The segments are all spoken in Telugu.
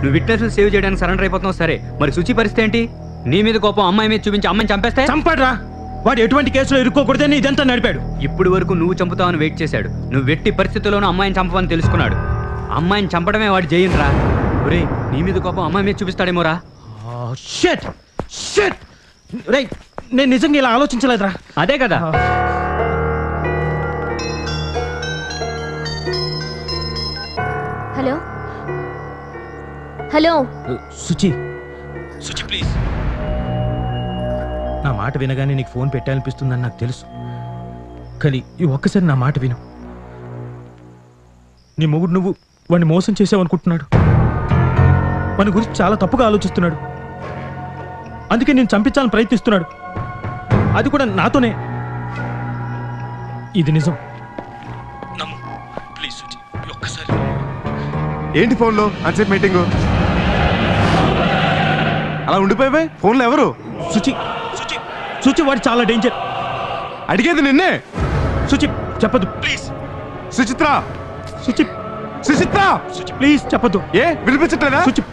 నువ్వు విట్నెస్ సేవ్ చేయడానికి సరెండర్ అయిపోతున్నావు సరే మరి శుచి పరిస్థితి ఏంటి నీ మీద కోపం అమ్మాయి మీద చూపించి అమ్మాయిని చంపేస్తే చంపాడురా వాడు ఎటువంటి కేసులో ఇరుక్కోకూడదని ఇదంతా నడిపాడు ఇప్పుడు వరకు నువ్వు చంపుతావని వెయిట్ చేశాడు నువ్వు వెట్టి పరిస్థితుల్లోనూ అమ్మాయిని చంపవని తెలుసుకున్నాడు అమ్మాయిని చంపడమే వాడు జయింట్రా ఒరే నీ మీద కోపం అమ్మాయి మీద చూపిస్తాడేమోరా షెట్ షెట్ రేయ్ నేను నిజంగా ఇలా ఆలోచించలేదురా అదే కదా hello hello Suchi Suchi please నా మాట వినగానే నీకు ఫోన్ పెట్టాలనిపిస్తుందని నాకు తెలుసు కానీ ఈ ఒక్కసారి నా మాట విను నీ మొగుడు నువ్వు వాడిని మోసం చేసావనుకుంటున్నాడు మన గురించి చాలా తప్పుగా ఆలోచిస్తున్నాడు అందుకే నేను చంపించాలని ప్రయత్నిస్తున్నాడు అది కూడా నాతోనే ఇది నిజం నమ్ము ప్లీజ్ సుచి ఈ ఒక్కసారి ఏంటి ఫోన్లో అన్సెట్ మీటింగ్ అలా ఉండిపోయావే ఫోన్లో ఎవరు సుచి సుచి సుచి వాడు చాలా డేంజర్ అడిగేది నిన్నే సుచి చెప్పదు ప్లీజ్ సుచిత్ర సుచి సుచిత్ర సుచి ప్లీజ్ చెప్పదు ఏ వినిపించట్లేదా సుచి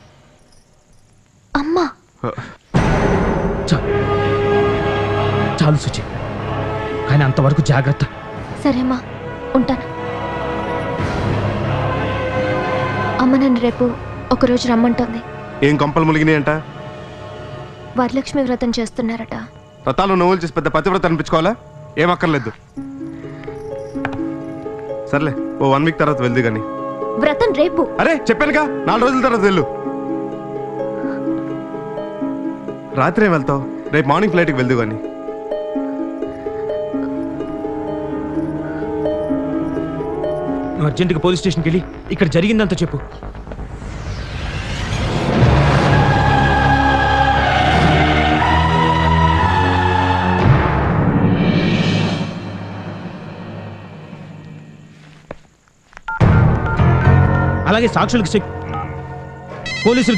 అమ్మా చాలు చాలు సుచి కానీ అంతవరకు జాగ్రత్త సరేమ్మా ఉంటాను అమ్మ నన్ను రేపు ఒకరోజు రమ్మంటోంది ఏం కొంపలు ములిగినాయి అంట వరలక్ష్మి వ్రతం చేస్తున్నారట రథాలు నవ్వులు చేసి పెద్ద పతివ్రత అనిపించుకోవాలా ఏం అక్కర్లేదు సర్లే ఓ వన్ వీక్ తర్వాత వెళ్దు కానీ వ్రతం రేపు అరే చెప్పానుగా నాలుగు రోజుల తర్వాత వెళ్ళు రాత్రి ఏం వెళ్తావు రేపు మార్నింగ్ ఫ్లైట్కి వెళ్దు కానీ నువ్వు అర్జెంటుగా పోలీస్ స్టేషన్కి వెళ్ళి ఇక్కడ జరిగిందంతా చెప్పు అలాగే సాక్షులకు చెక్ పోలీసులు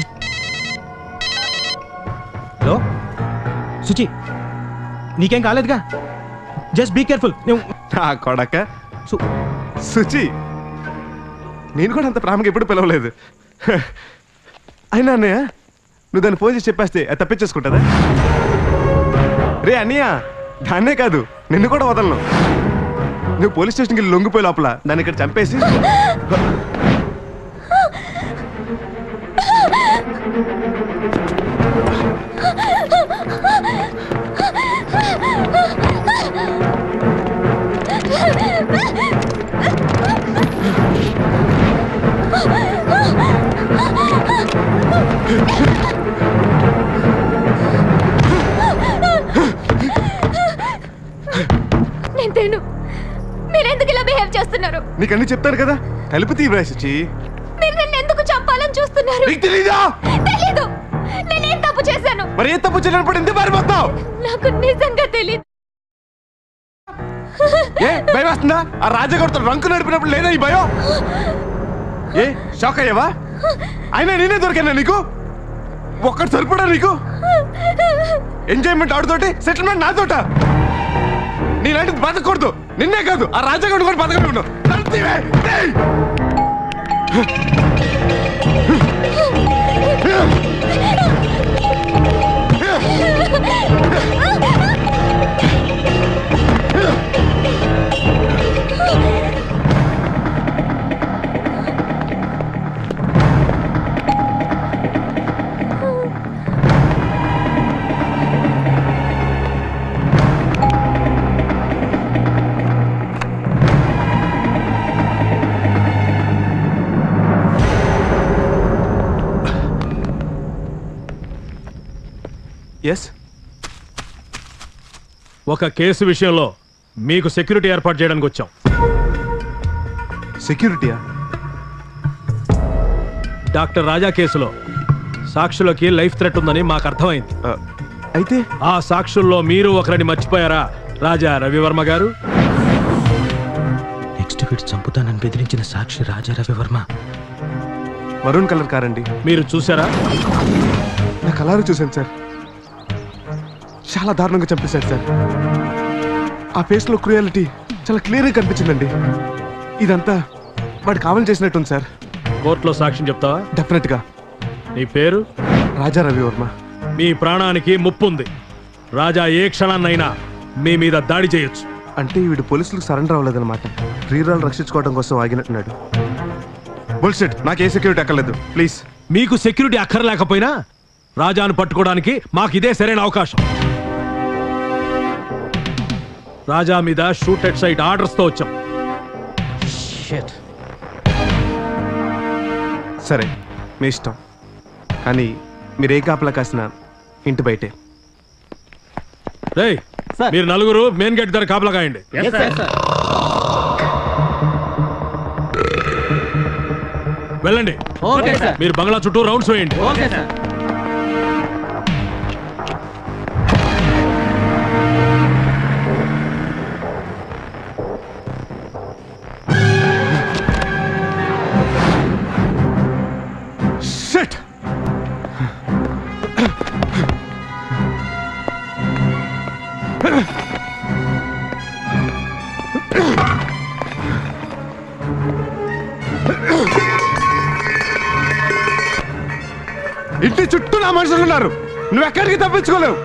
హలో సుచి నీకేం కాలేదుగా జస్ట్ బీ కేర్ఫుల్ నువ్వు నా కొడక సు- సుచి నేను కూడా అంత ప్రేమగా ఎప్పుడు పిలవలేదు అయినా అన్నయ్య నువ్వు దాన్ని ఫోన్ చేసి చెప్పేస్తే అది తప్పించేసుకుంటుందా రే అన్నయ్య దాన్నే కాదు నిన్ను కూడా వదలను నువ్వు పోలీస్ స్టేషన్కి వెళ్ళి లొంగిపోయే లోపల దాన్ని ఇక్కడ చంపేసి నేను తేను మీరెందుకు ఇలా బిహేవ్ చేస్తున్నారు నీకు అన్ని చెప్తాను కదా తలుపు తీవ్రా సుచి మీరు నన్ను ఎందుకు చంపాలని చూస్తున్నారు నీకు తెలీదా తెలీదు నేనేం తప్పు చేశాను మరి ఏ తప్పు చేయనప్పుడు ఎందుకు పారిపోతావు నాకు నిజంగా తెలీదు ఏ భయం వస్తుందా ఆ రాజగొడత రంకు నడిపినప్పుడు లేదా ఈ భయం ఏ షాక్ అయ్యావా అయినా నేనే దొరికానా నీకు ఒక్కటి సరిపడా నీకు ఎంజాయ్మెంట్ ఆడుతోటి సెటిల్మెంట్ నాతోట నీలాంటిది బతకూడదు నిన్నే కాదు ఆ రాజగొండ కూడా బతకూడదు నడిపివే. ఏయ్! ఎస్ ఒక కేసు విషయంలో మీకు సెక్యూరిటీ ఏర్పాటు చేయడానికి వచ్చాం సెక్యూరిటీయా డాక్టర్ రాజా కేసులో సాక్షులకి లైఫ్ థ్రెట్ ఉందని మాకు అర్థమైంది అయితే ఆ సాక్షుల్లో మీరు ఒకరిని మర్చిపోయారా రాజా రవివర్మ గారు నెక్స్ట్ వీడు చంపుతానని బెదిరించిన సాక్షి Raja Ravi Varma maroon colour car అండి మీరు చూసారా నా కలర్ చూశాను సార్ చాలా దారుణంగా చంపేశారు సార్ ఆ ఫేస్ లో క్రుయాలిటీ చాలా క్లియర్గా కనిపించిందండి ఇదంతా వాడు కావాలని చేసినట్టుంది సార్ కోర్టులో సాక్ష్యం చెప్తావా డెఫినెట్ గా నీ పేరు రాజా రవివర్మ మీ ప్రాణానికి ముప్పుంది రాజా ఏ క్షణాన్నైనా మీ మీద దాడి చేయొచ్చు అంటే వీడు పోలీసులకు సరెండర్ అవ్వలేదన్నమాట ప్రియురాలు రక్షించుకోవడం కోసం ఆగినట్టున్నాడు బుల్షెట్ నాకు ఏ సెక్యూరిటీ అక్కర్లేదు ప్లీజ్ మీకు సెక్యూరిటీ అక్కర్లేకపోయినా రాజాను పట్టుకోవడానికి మాకు ఇదే సరైన అవకాశం రాజా మీద షూట్ ఎట్ సైట్ ఆర్డర్స్తో వచ్చాం సరే మీ ఇష్టం కానీ మీరు ఏ కాపలా కాసిన ఇంటి బయటే రేయ్ మీరు నలుగురు మెయిన్ గేట్ దగ్గర కాపలా కాయండి వెళ్ళండి మీరు బంగ్లా చుట్టూ రౌండ్స్ వేయండి షట్ ఇంటి చుట్టూ నా మనుషులు ఉన్నారు నువ్వు ఎక్కడికి తప్పించుకోలేవు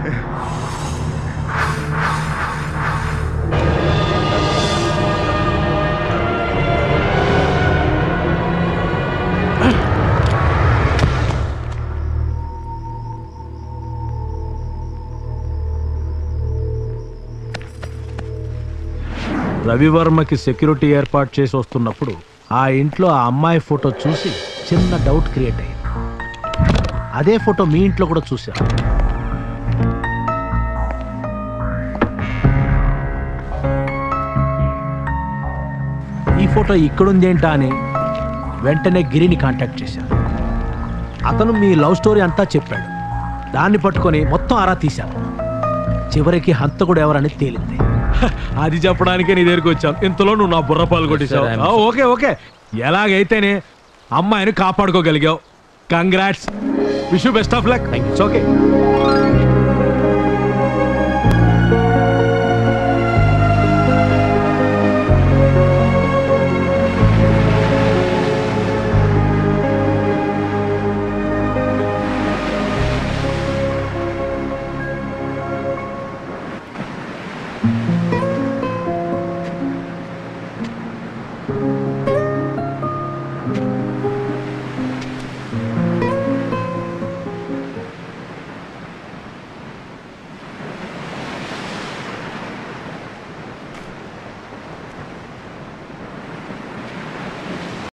రవివర్మకి సెక్యూరిటీ ఏర్పాటు చేసి వస్తున్నప్పుడు ఆ ఇంట్లో ఆ అమ్మాయి ఫోటో చూసి చిన్న డౌట్ క్రియేట్ అయింది అదే ఫోటో మీ ఇంట్లో కూడా చూశాను ఈ ఫోటో ఇక్కడుందేంటా అని వెంటనే గిరిని కాంటాక్ట్ చేశాను అతను మీ లవ్ స్టోరీ అంతా చెప్పాడు దాన్ని పట్టుకొని మొత్తం ఆరా తీశాను చివరికి హంతకుడు ఎవరని తేలింది అది చెప్పడానికే నీ దగ్గరికి వచ్చాను ఇంతలో నువ్వు నా బుర్ర పాలు కొట్టేశావు Sir, I'm ఆ, ఓకే ఓకే ఎలాగైతేనే అమ్మాయిని కాపాడుకోగలిగావు congrats wish best of luck okay